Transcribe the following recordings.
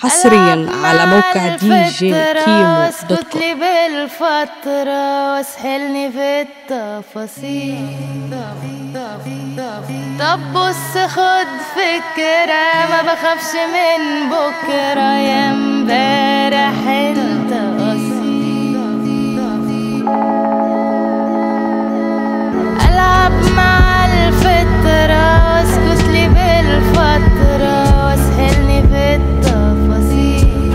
حصريا على موقع دي جي كيمو دوت كوم لي بالفترة واسحلني في التفاصيل طب بص خد فكرة ما بخافش من بكرة يا امبارح انت اصيل العب مع الفترة واسكت لي بالفترة واسحلني في التفاصيل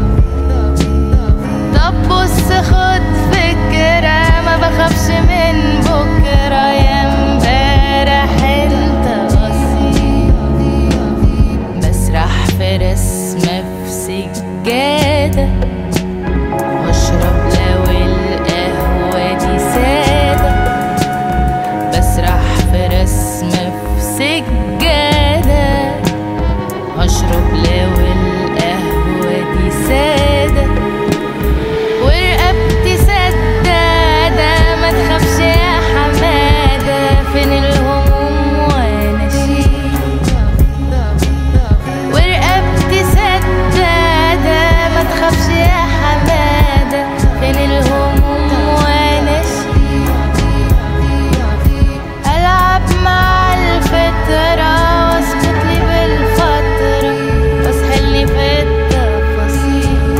طب بص خد فكرة ما بخافش من بكرة يا امبارح انت اصيل بسرح في رسم في سجادة واشرب لو القهوة دي سادة بسرح في رسم في سجادة هشرب لو القهوة دي سادة ورقبتي سدادة ما تخافش يا حمادة فين الهموم وانا شيل ورقبتي سدادة ما تخافش يا حمادة فين الهموم وانا شيل ألعب مع الفترة واسكت لي بالفترة واسحلني في التفاصيل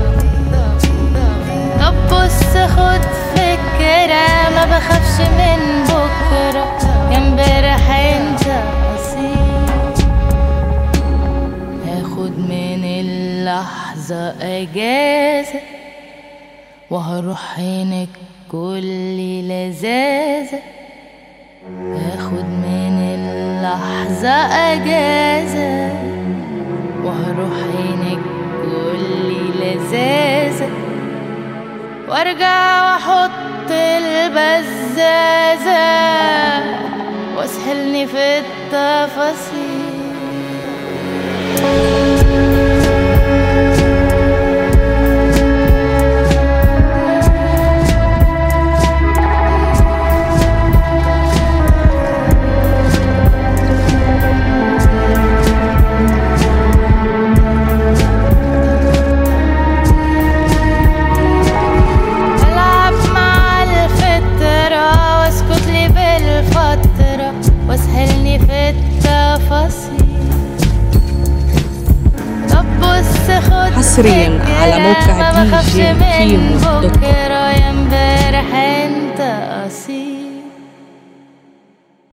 طب بص خد فكرة ما بخافش من بكرة يا امبارح انت أصيل هاخد من اللحظة أجازة وهروح هناك كل لذاذة هاخد من اللحظة أجازة وهروح هناك كل لذاذة وارجع واحط البزازة واسحلني في التفاصيل ألعب مع الفترة واسكت لي بالفترة واسهلني في التفاصيل طب بص خد حصرياً على فكرة موقع ما بخافش DJ من كيمو دوت كوم. بكرة يا امبارح